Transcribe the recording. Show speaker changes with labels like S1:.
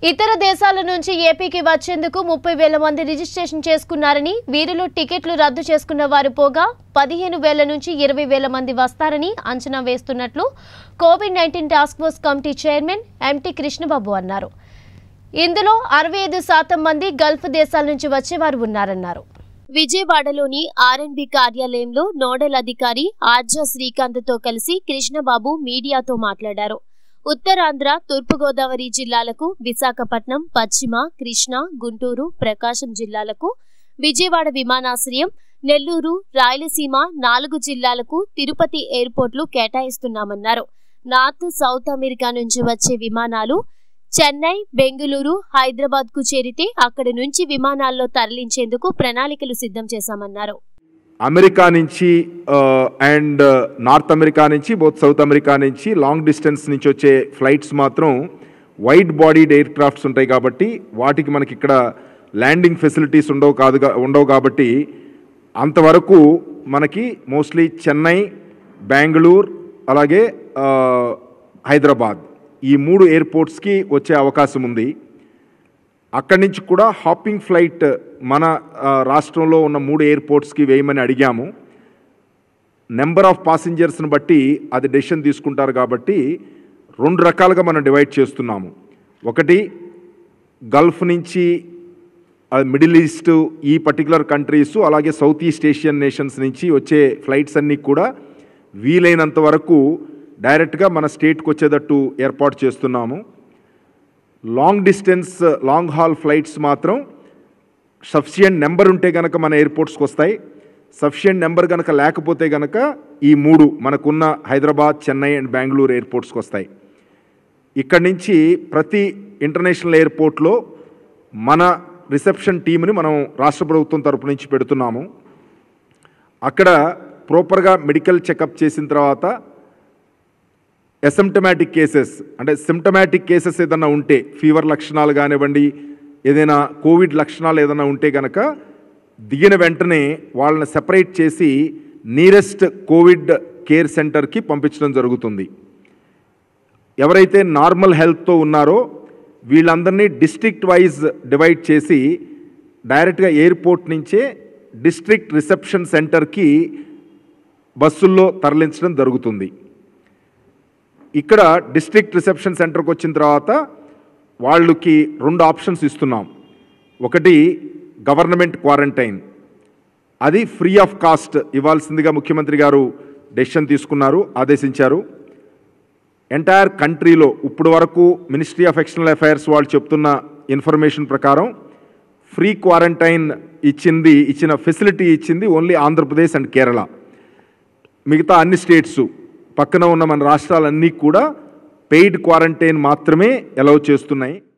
S1: ఇతర దేశాల నుంచి ఏపీకి వచ్చేందుకు ముప్పై వేల మంది రిజిస్ట్రేషన్ చేసుకున్నారని వీరిలో టికెట్లు రద్దు చేసుకున్న వారు పోగా పదిహేను వేల నుంచి ఇరవై వేల మంది వస్తారని అంచనా వేస్తున్నట్లు Covid nineteen task force committee chairman MT Krishnababu అన్నారు ఇందులో అరవై ఐదు శాతం మంది గల్ఫ్ దేశాల నుంచి వచ్చేవారు ఉన్నారన్నారు విజయవాడలోని ఆర్ఎన్బి కార్యాలయంలో నోడల్ అధికారి ఆర్జా శ్రీకాంత్తో కలిసి కృష్ణబాబు మీడియాతో మాట్లాడారు ఉత్తరాంధ్ర తూర్పుగోదావరి జిల్లాలకు విశాఖపట్నం పశ్చిమ కృష్ణా గుంటూరు ప్రకాశం జిల్లాలకు విజయవాడ విమానాశ్రయం నెల్లూరు రాయలసీమ నాలుగు జిల్లాలకు తిరుపతి ఎయిర్పోర్ట్లు కేటాయిస్తున్నామన్నారు నార్త్ సౌత్ అమెరికా నుంచి వచ్చే విమానాలు చెన్నై బెంగళూరు హైదరాబాద్ కు చేరితే అక్కడి నుంచి విమానాల్లో తరలించేందుకు ప్రణాళికలు సిద్ధం చేశామన్నారు
S2: అమెరికా నుంచి అండ్ నార్త్ అమెరికా నుంచి బోత్ సౌత్ అమెరికా నుంచి లాంగ్ డిస్టెన్స్ నుంచి వచ్చే ఫ్లైట్స్ మాత్రం వైడ్ బాడీడ్ ఎయిర్ క్రాఫ్ట్స్ ఉంటాయి కాబట్టి వాటికి మనకి ఇక్కడ ల్యాండింగ్ ఫెసిలిటీస్ ఉండవు కాదుగా ఉండవు కాబట్టి అంతవరకు మనకి మోస్ట్లీ చెన్నై బెంగళూరు అలాగే ఆ, హైదరాబాద్ ఈ మూడు ఎయిర్పోర్ట్స్కి వచ్చే అవకాశం ఉంది అక్కడి నుంచి కూడా హాపింగ్ ఫ్లైట్ మన ఆ, రాష్ట్రంలో ఉన్న మూడు ఎయిర్పోర్ట్స్కి వేయమని అడిగాము నెంబర్ ఆఫ్ పాసింజర్స్ని బట్టి అది డెసిషన్ తీసుకుంటారు కాబట్టి రెండు రకాలుగా మనం డివైడ్ చేస్తున్నాము ఒకటి గల్ఫ్ నుంచి ఆ, మిడిల్ ఈస్ట్ ఈ పర్టికులర్ కంట్రీస్ అలాగే సౌత్ ఈస్ట్ ఏషియన్ నేషన్స్ నుంచి వచ్చే ఫ్లైట్స్ అన్నీ కూడా వీలైనంత వరకు డైరెక్ట్గా మన స్టేట్కి వచ్చేటట్టు ఏర్పాటు చేస్తున్నాము long distance long haul flights మాత్రం సఫిషియంట్ నెంబర్ ఉంటే కనుక మన ఎయిర్పోర్ట్స్కి వస్తాయి సఫిషియంట్ నెంబర్ కనుక లేకపోతే కనుక ఈ మూడు మనకున్న హైదరాబాద్ చెన్నై అండ్ బెంగళూరు ఎయిర్పోర్ట్స్కి వస్తాయి ఇక్కడి నుంచి ప్రతి ఇంటర్నేషనల్ ఎయిర్పోర్ట్లో మన రిసెప్షన్ టీంని మనం రాష్ట్ర ప్రభుత్వం తరపు నుంచి పెడుతున్నాము అక్కడ ప్రాపర్గా మెడికల్ చెకప్ చేసిన తర్వాత ఎసిమ్టమాటిక్ కేసెస్ అంటే సిమ్టమాటిక్ కేసెస్ ఏదైనా ఉంటే ఫీవర్ లక్షణాలు కానివ్వండి ఏదైనా కోవిడ్ లక్షణాలు ఏదైనా ఉంటే కనుక దిగిన వెంటనే వాళ్ళని సెపరేట్ చేసి నియరెస్ట్ కోవిడ్ కేర్ సెంటర్కి పంపించడం జరుగుతుంది ఎవరైతే నార్మల్ హెల్త్తో ఉన్నారో వీళ్ళందరినీ డిస్ట్రిక్ట్ వైజ్ డివైడ్ చేసి డైరెక్ట్గా ఎయిర్పోర్ట్ నుంచే డిస్ట్రిక్ట్ రిసెప్షన్ సెంటర్కి బస్సుల్లో తరలించడం జరుగుతుంది ఇక్కడ డిస్ట్రిక్ట్ రిసెప్షన్ సెంటర్కి వచ్చిన తర్వాత వాళ్ళకి రెండు ఆప్షన్స్ ఇస్తున్నాం ఒకటి గవర్నమెంట్ క్వారంటైన్ అది ఫ్రీ ఆఫ్ కాస్ట్ ఇవ్వాల్సిందిగా ముఖ్యమంత్రి గారు డెసిషన్ తీసుకున్నారు ఆదేశించారు ఎంటైర్ కంట్రీలో ఇప్పుడు వరకు మినిస్ట్రీ ఆఫ్ ఎక్స్టర్నల్ అఫైర్స్ వాళ్ళు చెప్తున్న ఇన్ఫర్మేషన్ ప్రకారం ఫ్రీ క్వారంటైన్ ఇచ్చింది ఇచ్చిన ఫెసిలిటీ ఇచ్చింది ఓన్లీ ఆంధ్రప్రదేశ్ అండ్ కేరళ మిగతా అన్ని స్టేట్స్ పక్కన ఉన్న మన రాష్ట్రాలన్నీ కూడా పెయిడ్ క్వారంటైన్ మాత్రమే అలౌ చేస్తున్నాయి